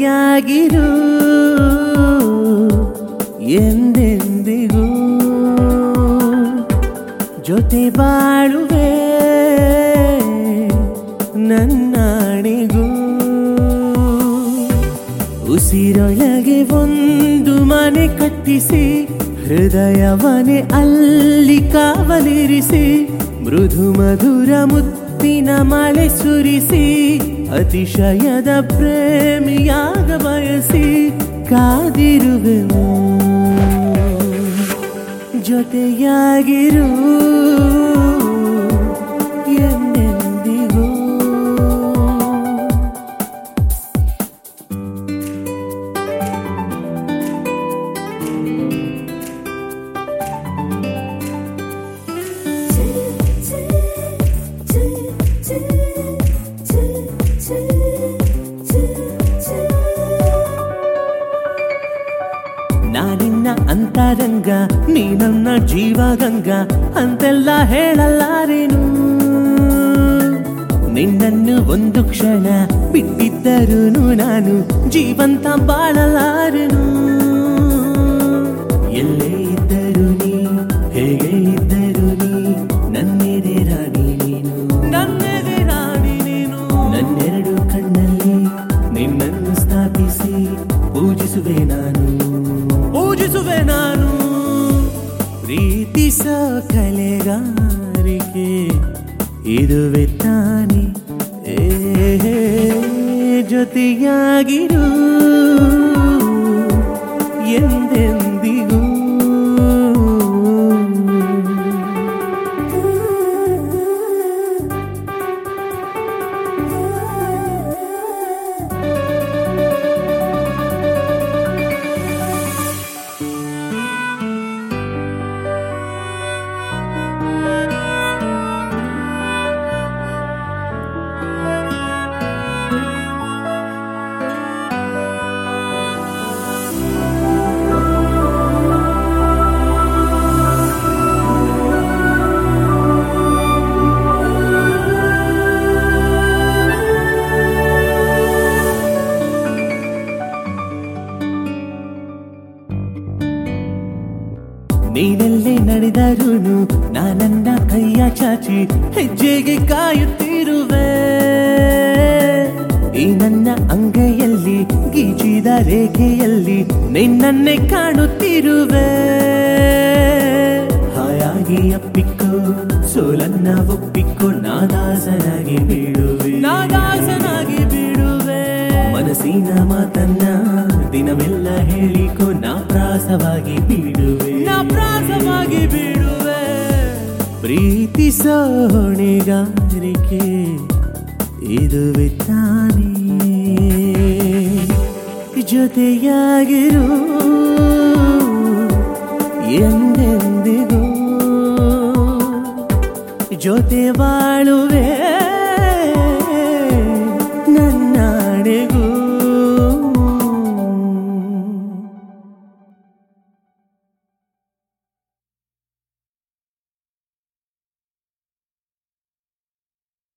ಜೊತೆಯಾಗಿರು ಎಂದೆಂದಿಗೂ ಜೊತೆ ಬಾಳುವೆ ನನ್ನಾಣಿಗೂ ಉಸಿರೊಳಗೆ ಒಂದು ಮನೆ ಕಟ್ಟಿಸಿ ಹೃದಯವನೆ ಅಲ್ಲಿ ಕಾವಲಿರಿಸಿ ಮೃದು ಮಧುರ ಮುತ್ತಿನ ಮಳೆ ಸುರಿಸಿ ಅತಿಶಯದ ಪ್ರೇಮಿಯಾಗ ಬಯಸಿ ಕಾದಿರುವೆನು ಜೊತೆಯಾಗಿರು ಎಂದೆಂದಿಗೂ ನಾನಿನ್ನ ಅಂತರಂಗ ನೀ ನನ್ನ ಜೀವಗಂಗ ಅಂತೆಲ್ಲ ಹೇಳಲಾರೆನು ನಿನ್ನನ್ನು ಒಂದು ಕ್ಷಣ ಬಿಟ್ಟಿದ್ದರೂ ನಾನು ಜೀವಂತ ಬಾಳಲಾರೆನು ಎಲ್ಲೇ ಇದ್ದರೂ ನೀ ಹೇಗೆ ಇದ್ದರೂ ನೀ ನನ್ನೆದೆ ರಾಣಿ ನೀನು ನನ್ನೆದೆ ರಾಣಿ ನೀನು ನನ್ನೆರಡು ಕಣ್ಣಲ್ಲಿ ನಿನ್ನನ್ನು ಸ್ಥಾಪಿಸಿ ಪೂಜಿಸುವೆ ನಾನು ಪೂಜಿಸುವೆ ನಾನು ಪ್ರೀತಿಸೋ ಕಲೆಗಾರಿಕೆ ಇದುವೆ ತಾನೆ ಏ ಜೊತೆಯಾಗಿರು ಎಂದೆಂದಿಗೂ ನೀನೆಲ್ಲೇ ನಡೆದರುನು ನಾನನ್ನ ಕೈಯ ಚಾಚಿ ಹೆಜ್ಜೆಗೆ ಕಾಯುತ್ತಿರುವೆ ಈ ನನ್ನ ಅಂಗೈಯಲ್ಲಿ ಗೀಚಿದ ರೇಖೆಯಲ್ಲಿ ನಿನ್ನನ್ನೇ ಕಾಣುತ್ತಿರುವೆ ಹಾಯಾಗಿ ಅಪ್ಪಿಕೋ ಸೋಲನ್ನ ಒಪ್ಪಿಕೋ ನಾದಾಸನಾಗಿ ಬೀಳುವೆ ನಾದಾಸನಾಗಿ ಬೀಳುವೆ ಮನಸ್ಸಿನ ಮಾತನ್ನ ದಿನವೆಲ್ಲ ಹೇಳಿಕೋ ನಾ ಪ್ರಾಸವಾಗಿ ಬೀಳುವೆ ನಾ ಪ್ರಾಸವಾಗಿ ಬೀಳುವೆ ಪ್ರೀತಿಸೋ ಹೊಣೆಗಾರಿಕೆ ಇದುವೆ ತಾನೇ ಜೊತೆಯಾಗಿರು ಎಂದೆಂದಿಗೂ ಜೊತೆ ಬಾಳುವೆ